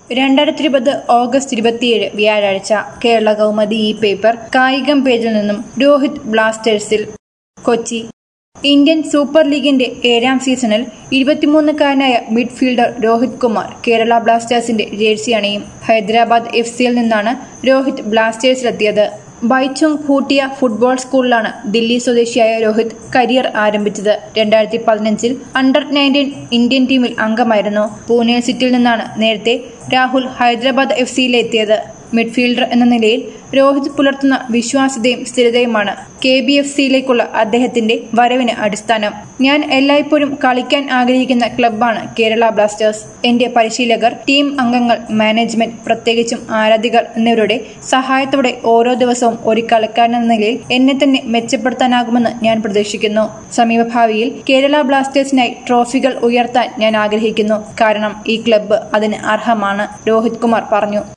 രണ്ടായിരത്തി ഇരുപത് ഓഗസ്റ്റ് ഇരുപത്തിയേഴ് വ്യാഴാഴ്ച കേരള കൗമുദി ഈ പേപ്പർ കായികം പേജിൽ നിന്നും രോഹിത് ബ്ലാസ്റ്റേഴ്സിൽ കൊച്ചി ഇന്ത്യൻ സൂപ്പർ ലീഗിന്റെ ഏഴാം സീസണിൽ ഇരുപത്തിമൂന്നുകാരനായ മിഡ്ഫീൽഡർ രോഹിത് കുമാർ കേരള ബ്ലാസ്റ്റേഴ്സിന്റെ ജേഴ്സി അണിയും ഹൈദരാബാദ് എഫ് സിയിൽ നിന്നാണ് രോഹിത് ബ്ലാസ്റ്റേഴ്സിലെത്തിയത് ബൈച്ചുങ് ഭൂട്ടിയ ഫുട്ബോൾ സ്കൂളിലാണ് ദില്ലി സ്വദേശിയായ രോഹിത് കരിയർ ആരംഭിച്ചത് രണ്ടായിരത്തി പതിനഞ്ചിൽ അണ്ടർ നയൻറ്റീൻ ഇന്ത്യൻ ടീമിൽ അംഗമായിരുന്നു പൂനെ സിറ്റിയിൽ നിന്നാണ് നേരത്തെ രാഹുൽ ഹൈദരാബാദ് എഫ് സിയിലെത്തിയത് മിഡ്ഫീൽഡർ എന്ന നിലയിൽ രോഹിത് പുലർത്തുന്ന വിശ്വാസ്യതയും സ്ഥിരതയുമാണ് കെ ബി എഫ് സിയിലേക്കുള്ള അദ്ദേഹത്തിന്റെ വരവിന് അടിസ്ഥാനം ഞാൻ എല്ലായ്പ്പോഴും കളിക്കാൻ ആഗ്രഹിക്കുന്ന ക്ലബ്ബാണ് കേരള ബ്ലാസ്റ്റേഴ്സ് എന്റെ പരിശീലകർ ടീം അംഗങ്ങൾ മാനേജ്മെന്റ് പ്രത്യേകിച്ചും ആരാധികർ എന്നിവരുടെ സഹായത്തോടെ ഓരോ ദിവസവും ഒരു കളിക്കാരൻ എന്ന നിലയിൽ എന്നെ തന്നെ മെച്ചപ്പെടുത്താനാകുമെന്ന് ഞാൻ പ്രതീക്ഷിക്കുന്നു സമീപഭാവിയിൽ കേരള ബ്ലാസ്റ്റേഴ്സിനായി ട്രോഫികൾ ഉയർത്താൻ ഞാൻ ആഗ്രഹിക്കുന്നു കാരണം ഈ ക്ലബ്ബ് അതിന് അർഹമാണ് രോഹിത് കുമാർ പറഞ്ഞു